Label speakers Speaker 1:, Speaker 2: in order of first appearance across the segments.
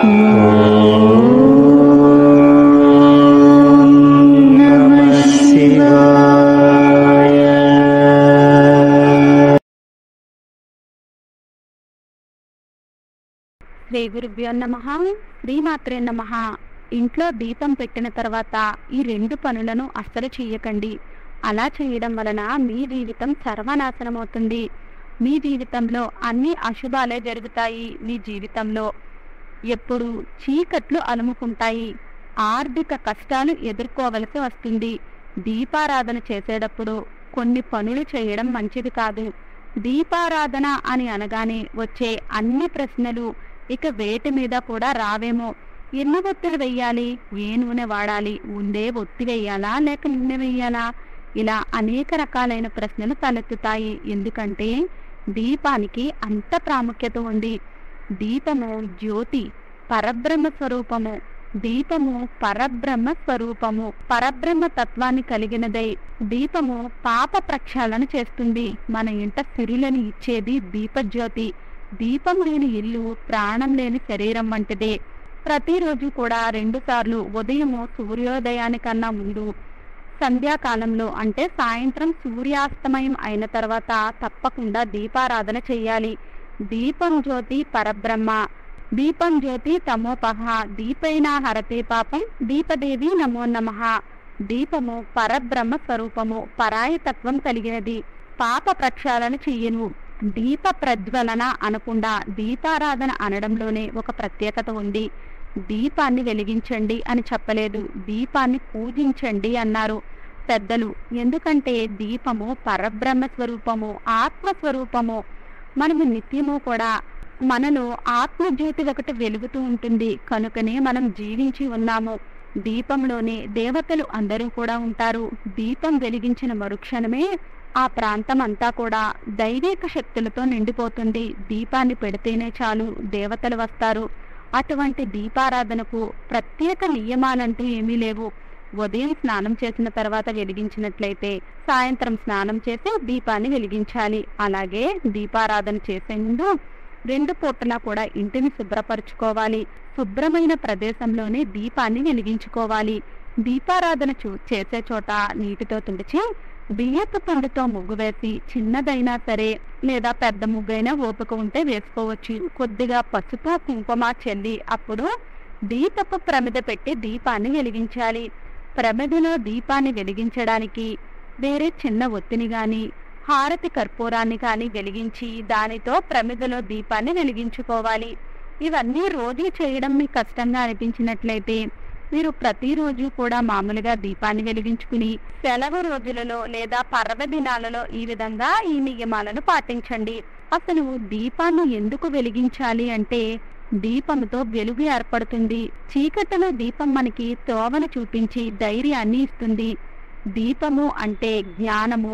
Speaker 1: నమః శివాయ
Speaker 2: శ్రీ గురుభ్యో నమ శ్రీమాత్రే నమ ఇంట్లో దీపం పెట్టిన తర్వాత ఈ రెండు పనులను అస్సలు చేయకండి అలా చేయడం వలన మీ జీవితం సర్వనాశనమవుతుంది మీ జీవితంలో అన్ని అశుభాలే జరుగుతాయి మీ జీవితంలో ఎప్పుడు చీకట్లు అలుముకుంటాయి ఆర్థిక కష్టాలు ఎదుర్కోవలసి వస్తుంది దీపారాధన చేసేటప్పుడు కొన్ని పనులు చేయడం మంచిది కాదు దీపారాధన అని అనగానే వచ్చే అన్ని ప్రశ్నలు ఇక వేటి మీద కూడా రావేమో ఎన్ని ఒత్తులు వెయ్యాలి ఏ నూనె వాడాలి ఉండే ఒత్తి వెయ్యాలా లేక నూనె వెయ్యాలా ఇలా అనేక రకాలైన ప్రశ్నలు తలెత్తుతాయి ఎందుకంటే దీపానికి అంత ప్రాముఖ్యత ఉంది దీపము జ్యోతి పరబ్రహ్మ స్వరూపము దీపము పరబ్రహ్మ స్వరూపము పరబ్రహ్మ తత్వాన్ని కలిగినదై దీపము పాప ప్రక్షాళన చేస్తుంది మన ఇంట సిరులను ఇచ్చేది దీపజ్యోతి దీపం లేని ఇల్లు ప్రాణం లేని శరీరం వంటిదే ప్రతిరోజు కూడా రెండు సార్లు ఉదయము సూర్యోదయానికన్నా ముందు సంధ్యాకాలంలో అంటే సాయంత్రం సూర్యాస్తమయం అయిన తర్వాత తప్పకుండా దీపారాధన చేయాలి దీపం జ్యోతి పరబ్రహ్మ దీపం జ్యోతి తమోపహ దీపైన హరతే పాపం దీపదేవి నమో నమః దీపము పరబ్రహ్మ స్వరూపము పరాయతత్వం కలిగినది పాప ప్రక్షాళన చెయ్యను దీప ప్రజ్వలన అనకుండా దీపారాధన అనడంలోనే ఒక ప్రత్యేకత ఉంది దీపాన్ని వెలిగించండి అని చెప్పలేదు దీపాన్ని పూజించండి అన్నారు పెద్దలు ఎందుకంటే దీపము పరబ్రహ్మ స్వరూపము ఆత్మ స్వరూపము మనము నిత్యము కూడా మనలో ఆత్మజ్యోతి ఒకటి వెలుగుతూ ఉంటుంది కనుకనే మనం జీవించి ఉన్నాము దీపంలోనే దేవతలు అందరూ కూడా ఉంటారు దీపం వెలిగించిన మరుక్షణమే ఆ ప్రాంతం అంతా కూడా దైవిక శక్తులతో నిండిపోతుంది దీపాన్ని పెడితేనే చాలు దేవతలు వస్తారు అటువంటి దీపారాధనకు ప్రత్యేక నియమాలంటూ ఏమీ లేవు ఉదయం స్నానం చేసిన తర్వాత వెలిగించినట్లయితే సాయంత్రం స్నానం చేసి దీపాన్ని వెలిగించాలి అలాగే దీపారాధన చేసే ముందు రెండు పూటలా కూడా ఇంటిని శుభ్రపరచుకోవాలి శుభ్రమైన ప్రదేశంలోనే దీపాన్ని వెలిగించుకోవాలి దీపారాధన చూ చేసే చోట నీటితో తుడిచి బియ్యపు పండుతో ముగ్గు వేసి చిన్నదైనా సరే లేదా పెద్ద ముగ్గైనా ఓపిక ఉంటే వేసుకోవచ్చు కొద్దిగా పసుపు కుంకుమ చెల్లి అప్పుడు దీపపు ప్రమిద పెట్టి దీపాన్ని వెలిగించాలి ప్రమిదలో దీపాన్ని వెలిగించడానికి వేరే చిన్న ఒత్తిని గాని హారతి కర్పూరాన్ని కానీ వెలిగించి దానితో ప్రమిదలో దీపాన్ని వెలిగించుకోవాలి ఇవన్నీ రోజు చేయడం మీకు కష్టంగా అనిపించినట్లయితే మీరు ప్రతిరోజు కూడా మామూలుగా దీపాన్ని వెలిగించుకుని సెలవు రోజులలో లేదా పర్వదినాలలో ఈ విధంగా ఈ నియమాలను పాటించండి అసలు దీపాన్ని ఎందుకు వెలిగించాలి అంటే దీపంతో వెలుగు ఏర్పడుతుంది చీకటిలో దీపం మనకి తోవను చూపించి ధైర్యాన్ని ఇస్తుంది దీపము అంటే జ్ఞానము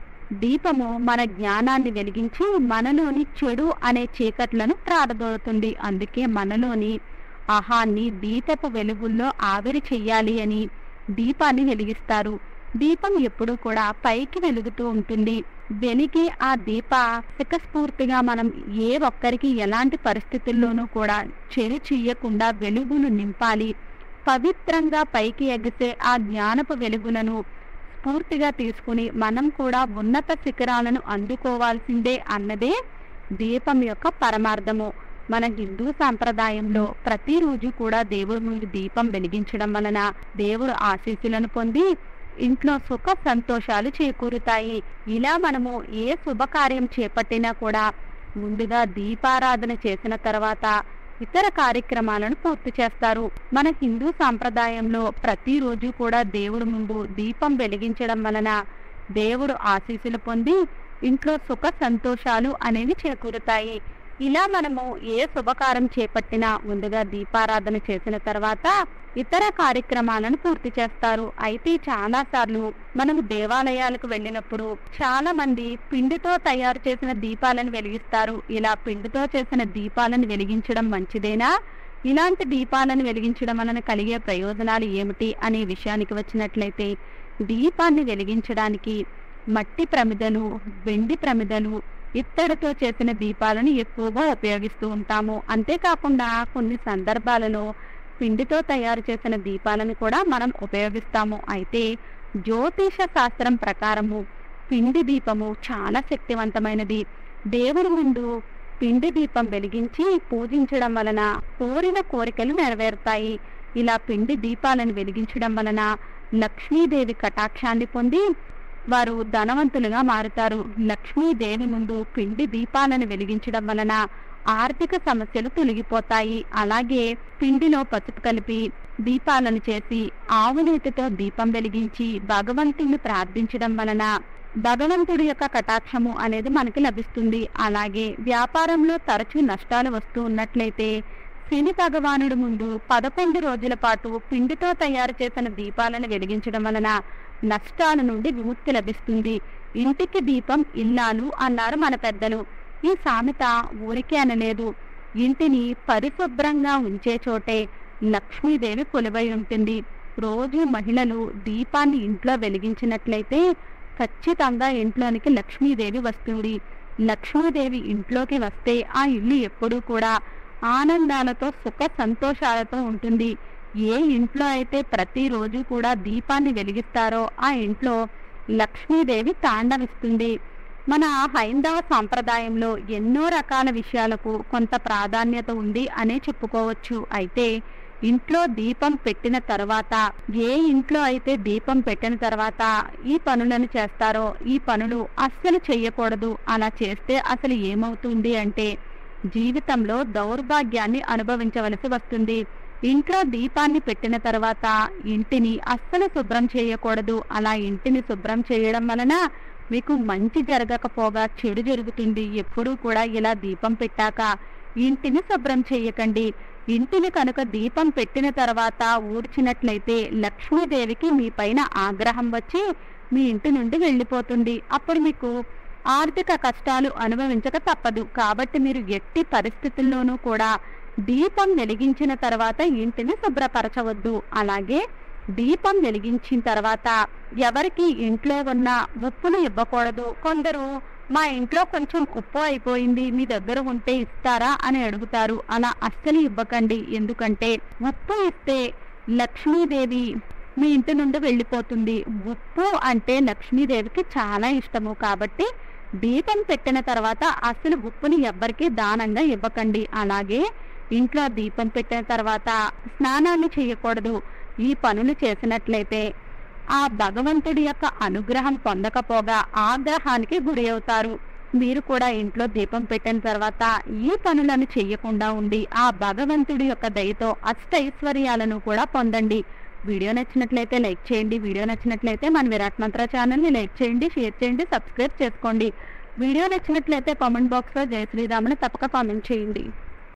Speaker 2: దీపము మన జ్ఞానాన్ని వెలిగించి మనలోని చెడు అనే చీకట్లను ప్రారదోలుతుంది అందుకే మనలోని అహాన్ని దీపపు వెలుగుల్లో ఆవిరి చెయ్యాలి అని దీపాన్ని వెలిగిస్తారు దీపం ఎప్పుడూ కూడా పైకి వెలుగుతూ ఉంటుంది వెలిగి ఆ దీప శిఖస్ఫూర్తిగా మనం ఏ ఒక్కరికి ఎలాంటి పరిస్థితుల్లోనూ కూడా చెడు చెయ్యకుండా వెలుగును నింపాలి పవిత్రంగా పైకి ఎగిసే ఆ జ్ఞానపు వెలుగులను స్ఫూర్తిగా తీసుకుని మనం కూడా ఉన్నత శిఖరాలను అందుకోవాల్సిందే అన్నదే దీపం యొక్క పరమార్థము మన హిందూ సాంప్రదాయంలో ప్రతిరోజు కూడా దేవుడి ముందు దీపం వెలిగించడం వలన దేవుడు ఆశీస్సులను పొంది ఇంట్లో సుఖ సంతోషాలు చేకూరుతాయి ఇలా మనము ఏ శుభకార్యం చేపట్టినా కూడా ముందుగా దీపారాధన చేసిన తర్వాత ఇతర కార్యక్రమాలను పూర్తి చేస్తారు మన హిందూ సాంప్రదాయంలో ప్రతిరోజు కూడా దేవుడి ముందు దీపం వెలిగించడం వలన దేవుడు ఆశీస్సులు పొంది ఇంట్లో సుఖ సంతోషాలు అనేవి చేకూరుతాయి ఇలా మనము ఏ శుభకారం చేపట్టినా ముందుగా దీపారాధన చేసిన తర్వాత ఇతర కార్యక్రమాలను పూర్తి చేస్తారు అయితే చాలా సార్లు మనం దేవాలయాలకు వెళ్ళినప్పుడు చాలా మంది పిండితో తయారు చేసిన దీపాలను వెలిగిస్తారు ఇలా పిండితో చేసిన దీపాలను వెలిగించడం మంచిదేనా ఇలాంటి దీపాలను వెలిగించడం వలన కలిగే ప్రయోజనాలు ఏమిటి అనే విషయానికి వచ్చినట్లయితే దీపాన్ని వెలిగించడానికి మట్టి ప్రమిదలు వెండి ప్రమిదలు ఇత్తడితో చేసిన దీపాలను ఎక్కువగా ఉపయోగిస్తూ ఉంటాము అంతేకాకుండా కొన్ని సందర్భాలలో పిండితో తయారు చేసిన దీపాలను కూడా మనం ఉపయోగిస్తాము అయితే జ్యోతిష శాస్త్రం ప్రకారము పిండి దీపము చాలా శక్తివంతమైనది దేవుడి ముందు పిండి దీపం వెలిగించి పూజించడం వలన కోరిన కోరికలు నెరవేరుతాయి ఇలా పిండి దీపాలను వెలిగించడం వలన లక్ష్మీదేవి కటాక్షాన్ని పొంది వారు ధనవంతులుగా మారుతారు లక్ష్మీదేవి ముందు పిండి దీపాలను వెలిగించడం వలన ఆర్థిక సమస్యలు తొలగిపోతాయి అలాగే పిండిలో పసుపు కలిపి దీపాలను చేసి ఆవు నీటితో దీపం వెలిగించి భగవంతుని ప్రార్థించడం వలన భగవంతుడి యొక్క కటాక్షము అనేది మనకి లభిస్తుంది అలాగే వ్యాపారంలో తరచూ నష్టాలు వస్తూ ఉన్నట్లయితే శని భగవానుడి ముందు పదకొండు రోజుల పాటు పిండితో తయారు చేసిన దీపాలను వెలిగించడం వలన నష్టాల నుండి విముక్తి లభిస్తుంది ఇంటికి దీపం ఇల్లాలు అన్నారు మన పెద్దలు ఈ సామెత ఊరికే అనలేదు ఇంటిని పరిశుభ్రంగా ఉంచే చోటే లక్ష్మీదేవి కొలువై ఉంటుంది రోజు మహిళలు దీపాన్ని ఇంట్లో వెలిగించినట్లయితే ఖచ్చితంగా ఇంట్లోనికి లక్ష్మీదేవి వస్తుంది లక్ష్మీదేవి ఇంట్లోకి వస్తే ఆ ఇల్లు ఎప్పుడూ కూడా ఆనందాలతో సుఖ సంతోషాలతో ఉంటుంది ఏ ఇంట్లో అయితే ప్రతిరోజు కూడా దీపాన్ని వెలిగిస్తారో ఆ ఇంట్లో లక్ష్మీదేవి తాండవిస్తుంది మన హైందవ సాంప్రదాయంలో ఎన్నో రకాల విషయాలకు కొంత ప్రాధాన్యత ఉంది అనే చెప్పుకోవచ్చు అయితే ఇంట్లో దీపం పెట్టిన తర్వాత ఏ ఇంట్లో అయితే దీపం పెట్టిన తర్వాత ఈ పనులను చేస్తారో ఈ పనులు అస్సలు చెయ్యకూడదు అలా చేస్తే అసలు ఏమవుతుంది అంటే జీవితంలో దౌర్భాగ్యాన్ని అనుభవించవలసి వస్తుంది ఇంట్లో దీపాన్ని పెట్టిన తర్వాత ఇంటిని అస్సలు శుభ్రం చేయకూడదు అలా ఇంటిని శుభ్రం చేయడం వలన మీకు మంచి జరగకపోగా చెడు జరుగుతుంది ఎప్పుడూ కూడా ఇలా దీపం పెట్టాక ఇంటిని శుభ్రం చేయకండి ఇంటిని కనుక దీపం పెట్టిన తర్వాత ఊడ్చినట్లయితే లక్ష్మీదేవికి మీ పైన ఆగ్రహం వచ్చి మీ ఇంటి నుండి వెళ్ళిపోతుంది అప్పుడు మీకు ఆర్థిక కష్టాలు అనుభవించక తప్పదు కాబట్టి మీరు ఎట్టి పరిస్థితుల్లోనూ కూడా దీపం వెలిగించిన తర్వాత ఇంటిని శుభ్రపరచవద్దు అలాగే దీపం వెలిగించిన తర్వాత ఎవరికి ఇంట్లో ఉన్న ఉప్పును ఇవ్వకూడదు కొందరు మా ఇంట్లో కొంచెం ఉప్పు అయిపోయింది మీ దగ్గర ఉంటే ఇస్తారా అని అడుగుతారు అలా అస్సలు ఇవ్వకండి ఎందుకంటే ఉప్పు ఇస్తే లక్ష్మీదేవి మీ ఇంటి నుండి వెళ్ళిపోతుంది ఉప్పు అంటే లక్ష్మీదేవికి చాలా ఇష్టము కాబట్టి దీపం పెట్టిన తర్వాత అసలు ఉప్పుని ఎవ్వరికీ దానంగా ఇవ్వకండి అలాగే ఇంట్లో దీపం పెట్టిన తర్వాత స్నానాన్ని చేయకూడదు ఈ పనులు చేసినట్లయితే ఆ భగవంతుడి యొక్క అనుగ్రహం పొందకపోగా ఆగ్రహానికి గురి అవుతారు మీరు కూడా ఇంట్లో దీపం పెట్టిన తర్వాత ఈ పనులను చేయకుండా ఉండి ఆ భగవంతుడి యొక్క దయతో అష్టైశ్వర్యాలను కూడా పొందండి వీడియో నచ్చినట్లయితే లైక్ చేయండి వీడియో నచ్చినట్లయితే మన విరాట్ మంత్ర ఛానల్ని లైక్ చేయండి షేర్ చేయండి సబ్స్క్రైబ్ చేసుకోండి వీడియో నచ్చినట్లయితే కామెంట్ బాక్స్లో జయ శ్రీరాముని తప్పక కామెంట్ చేయండి